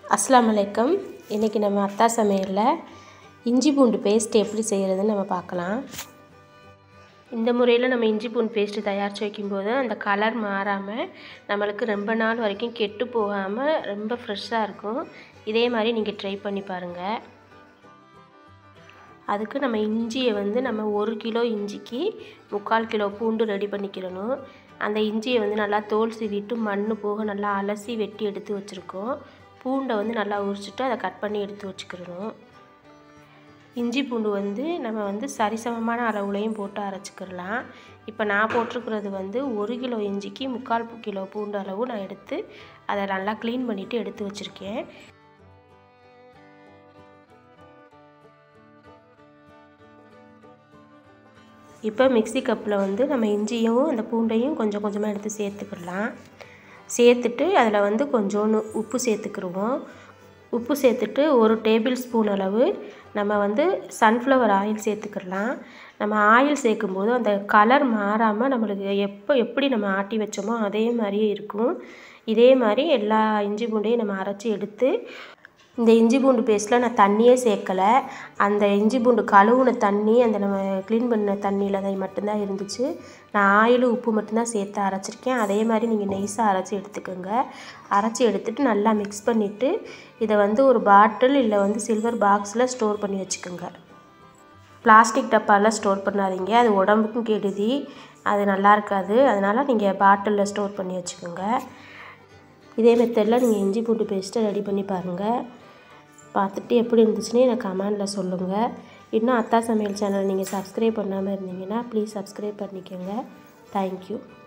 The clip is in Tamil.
அஸ்ஸலாமு அலைக்கும் இன்றைக்கி நம்ம அத்தா சமையலில் இஞ்சி பூண்டு பேஸ்ட் எப்படி செய்கிறதுன்னு நம்ம பார்க்கலாம் இந்த முறையில் நம்ம இஞ்சி பூண்டு பேஸ்ட்டு தயாரித்து வைக்கும்போது அந்த கலர் மாறாமல் நம்மளுக்கு ரொம்ப நாள் வரைக்கும் கெட்டு போகாமல் ரொம்ப ஃப்ரெஷ்ஷாக இருக்கும் இதே மாதிரி நீங்கள் ட்ரை பண்ணி பாருங்கள் அதுக்கு நம்ம இஞ்சியை வந்து நம்ம ஒரு கிலோ இஞ்சிக்கு முக்கால் கிலோ பூண்டு ரெடி பண்ணிக்கிறணும் அந்த இஞ்சியை வந்து நல்லா தோல் சீவிட்டு மண் போக நல்லா அலசி வெட்டி எடுத்து வச்சுருக்கோம் பூண்டை வந்து நல்லா உரிச்சிட்டு அதை கட் பண்ணி எடுத்து வச்சுக்கிறணும் இஞ்சி பூண்டு வந்து நம்ம வந்து சரிசமமான அளவுலையும் போட்டு அரைச்சிக்கிறலாம் இப்போ நான் போட்டிருக்கிறது வந்து ஒரு கிலோ இஞ்சிக்கு முக்கால் கிலோ பூண்டு அளவு நான் எடுத்து அதை நல்லா க்ளீன் பண்ணிவிட்டு எடுத்து வச்சுருக்கேன் இப்போ மிக்சி கப்பில் வந்து நம்ம இஞ்சியும் அந்த பூண்டையும் கொஞ்சம் கொஞ்சமாக எடுத்து சேர்த்துக்கிடலாம் சேர்த்துட்டு அதில் வந்து கொஞ்சோண்டு உப்பு சேர்த்துக்கிடுவோம் உப்பு சேர்த்துட்டு ஒரு டேபிள் ஸ்பூன் அளவு நம்ம வந்து சன்ஃப்ளவர் ஆயில் சேர்த்துக்கிடலாம் நம்ம ஆயில் சேர்க்கும்போது அந்த கலர் மாறாமல் நம்மளுக்கு எப்போ எப்படி நம்ம ஆட்டி வச்சோமோ அதே மாதிரியே இருக்கும் இதே மாதிரி எல்லா இஞ்சி பூண்டையும் நம்ம அரைச்சி எடுத்து இந்த இஞ்சி பூண்டு பேஸ்ட்டில் நான் தண்ணியே சேர்க்கலை அந்த இஞ்சி பூண்டு கழுவுன தண்ணி அந்த நம்ம க்ளீன் பண்ண தண்ணியில் அதை மட்டும்தான் இருந்துச்சு நான் ஆயிலும் உப்பு மட்டும்தான் சேர்த்து அரைச்சிருக்கேன் அதே மாதிரி நீங்கள் நெய்ஸாக அரைச்சி எடுத்துக்கோங்க அரைச்சி எடுத்துகிட்டு நல்லா மிக்ஸ் பண்ணிவிட்டு இதை வந்து ஒரு பாட்டில் இல்லை வந்து சில்வர் பாக்ஸில் ஸ்டோர் பண்ணி வச்சுக்கோங்க பிளாஸ்டிக் டப்பாவில் ஸ்டோர் பண்ணாதீங்க அது உடம்புக்கும் கெடுதி அது நல்லா இருக்காது அதனால் நீங்கள் பாட்டிலில் ஸ்டோர் பண்ணி வச்சுக்கோங்க இதே மெத்தடில் நீங்கள் இஞ்சி பூண்டு பேஸ்ட்டை ரெடி பண்ணி பாருங்கள் பார்த்துட்டு எப்படி இருந்துச்சுன்னு எனக்கு கமெண்டில் சொல்லுங்கள் இன்னும் அத்தா சமையல் சேனல் நீங்கள் சப்ஸ்கிரைப் பண்ணாமல் இருந்தீங்கன்னா ப்ளீஸ் சப்ஸ்கிரைப் பண்ணிக்கோங்க தேங்க்யூ